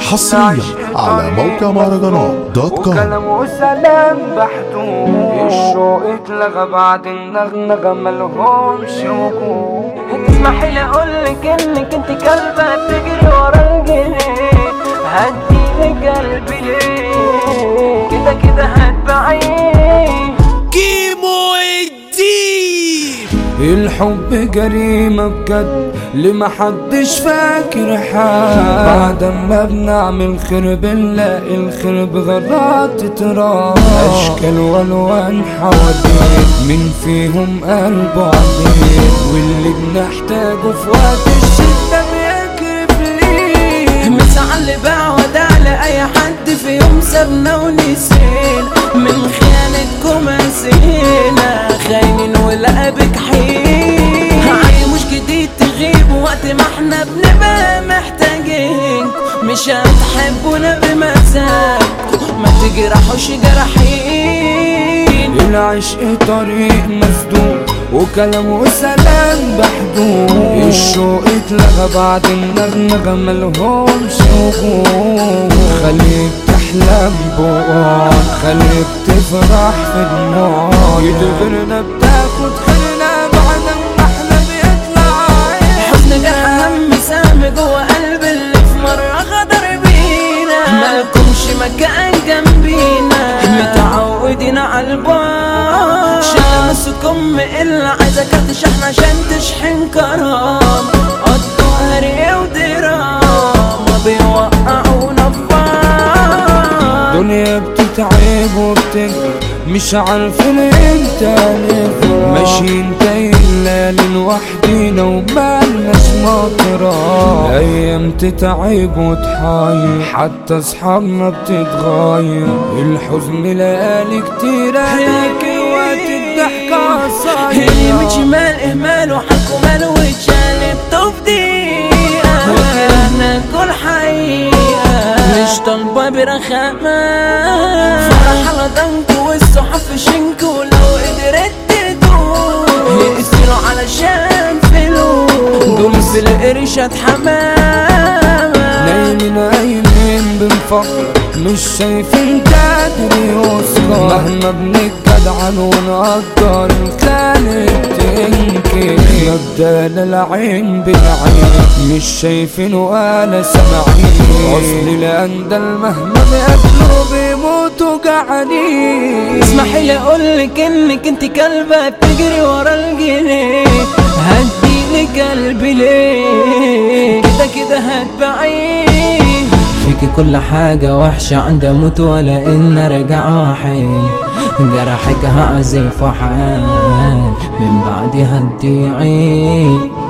حصريا على موقع مهرجانات دوت كوم وكلام وسلام بحدود الشوق اتلغى بعد النغنغة ملهمش وجود تسمحي لي اقولك انك انت كلبة بتجري ورا الجنيه هديلي قلبي ليه كده كده هتبعيه كيمو الديب الحب جريمة بجد اللي محدش فاكر حال بعد ما بنعمل خير بنلاقي الخير بغلط تراب أشكال والوان حواليك مين فيهم قلبه عليك واللي بنحتاجه في وقت الشدة بيكرف ليه مسعى باع وداع لأي حد في يوم سابنا ونسينا من خيانتكم نسينا خاينين ولقبك حين عاي مش جديد تغيب وقت ما احنا بنبقى محتاجين مش هتحبونا بمزاجكم ما تجرحوش جرحين العشق طريق مسدود وكلام وسلام بحدود الشوق اتلغى بعد النغنغة ملهمش وجود خليك تحلم بوقات خليك تفرح في دموع يدغرنا بتاخد خيرنا بعد ما احنا بيطلع عين. حزن جرح هم سام جوه قلب اللي في مرة غدر بينا مالكمش مكان جنبينا متعودين على البعد شمسكم إلا عايزة كارت شحن عشان تشحن كرام قضوا هري ودراما بيوقعونا في بعض دنيا بتتعب وبتجري مش عارفين امتى نفرح ماشيين تايلة لوحدينا ومالناش مطرة ايام تتعب وتحاير حتى اصحابنا بتتغير الحزن ليالي كتير هيك وقت الضحكة اللي من قصيرة شمال اهمال وحكوا مال واتشالب تفضيقة وكلامنا كل حقيقة مش طالبة برخامة فرح على ضنكو والصحف شنكو لو قدرت تدوم يقتلوا علشان فلوس دول في القرشة حمامة نايمين نايمين بنفكر مش شايفين قادر يوصل مهما بنتجدعن ونقدر الخالق تنكر يبدأ العين بالعين مش شايفين ولا سامعين اصل الاندل مهما بياكلوا بيموتوا جعانين اسمحي لي اقولك انك انت كلبة بتجري ورا الجنيه هديلي قلبي ليه كده كده هتبعيه فيكي كل حاجة وحشة عند اموت ولا ان ارجع حين جرحك هعزف حال من بعدها تضيعي